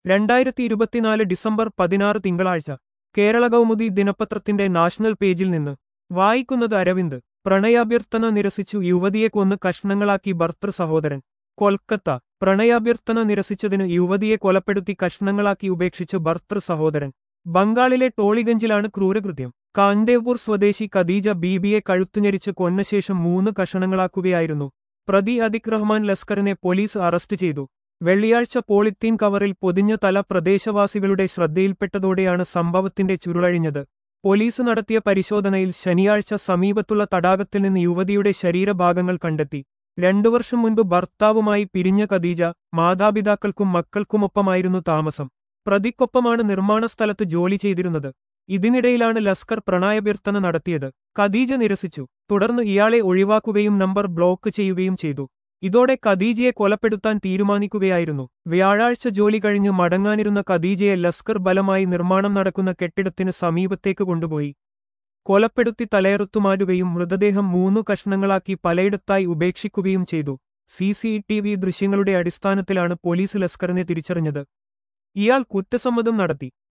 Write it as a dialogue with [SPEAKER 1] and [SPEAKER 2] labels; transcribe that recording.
[SPEAKER 1] രണ്ടായിരത്തി ഇരുപത്തിനാല് ഡിസംബർ പതിനാറ് തിങ്കളാഴ്ച കേരള കൗമുദി ദിനപത്രത്തിന്റെ നാഷണൽ പേജിൽ നിന്ന് വായിക്കുന്നത് അരവിന്ദ് പ്രണയാഭ്യർത്ഥന നിരസിച്ചു യുവതിയെ കൊന്ന് കഷ്ണങ്ങളാക്കി ഭർത്തൃ സഹോദരൻ കൊൽക്കത്ത പ്രണയാഭ്യർത്ഥന നിരസിച്ചതിന് യുവതിയെ കൊലപ്പെടുത്തി കഷ്ണങ്ങളാക്കി ഉപേക്ഷിച്ച് ഭർത്തൃ സഹോദരൻ ബംഗാളിലെ ടോളിഗഞ്ചിലാണ് ക്രൂരകൃത്യം കാന്തേവ്പൂർ സ്വദേശി ഖദീജ ബീബിയെ കഴുത്തുഞെരിച്ച് കൊന്നശേഷം മൂന്ന് കഷണങ്ങളാക്കുകയായിരുന്നു പ്രതി അതിക് റഹ്മാൻ ലസ്കറിനെ പോലീസ് അറസ്റ്റ് ചെയ്തു വെള്ളിയാഴ്ച പോളിത്തീൻ കവറിൽ പൊതിഞ്ഞ തല പ്രദേശവാസികളുടെ ശ്രദ്ധയിൽപ്പെട്ടതോടെയാണ് സംഭവത്തിന്റെ ചുരുളഴിഞ്ഞത് പോലീസ് നടത്തിയ പരിശോധനയിൽ ശനിയാഴ്ച സമീപത്തുള്ള തടാകത്തിൽ നിന്ന് യുവതിയുടെ ശരീരഭാഗങ്ങൾ കണ്ടെത്തി രണ്ടു വർഷം മുൻപ് ഭർത്താവുമായി പിരിഞ്ഞ ഖദീജ മാതാപിതാക്കൾക്കും മക്കൾക്കുമൊപ്പമായിരുന്നു താമസം പ്രതിക്കൊപ്പമാണ് നിർമ്മാണ സ്ഥലത്ത് ജോലി ചെയ്തിരുന്നത് ഇതിനിടയിലാണ് ലസ്കർ പ്രണയാഭ്യർത്ഥന നടത്തിയത് ഖദീജ നിരസിച്ചു തുടർന്ന് ഇയാളെ ഒഴിവാക്കുകയും നമ്പർ ബ്ലോക്ക് ചെയ്യുകയും ചെയ്തു ഇതോടെ ഖദീജയെ കൊലപ്പെടുത്താൻ തീരുമാനിക്കുകയായിരുന്നു വ്യാഴാഴ്ച ജോലി കഴിഞ്ഞ് മടങ്ങാനിരുന്ന ഖദീജയെ ലസ്കർ ബലമായി നിർമ്മാണം നടക്കുന്ന കെട്ടിടത്തിന് സമീപത്തേക്ക് കൊണ്ടുപോയി കൊലപ്പെടുത്തി തലയറുത്തുമാരുകയും മൃതദേഹം മൂന്നു കഷ്ണങ്ങളാക്കി പലയിടത്തായി ഉപേക്ഷിക്കുകയും ചെയ്തു സി സി ടി വി ദൃശ്യങ്ങളുടെ അടിസ്ഥാനത്തിലാണ് പോലീസ് ലസ്കറിനെ തിരിച്ചറിഞ്ഞത് ഇയാൾ കുറ്റസമ്മതം നടത്തി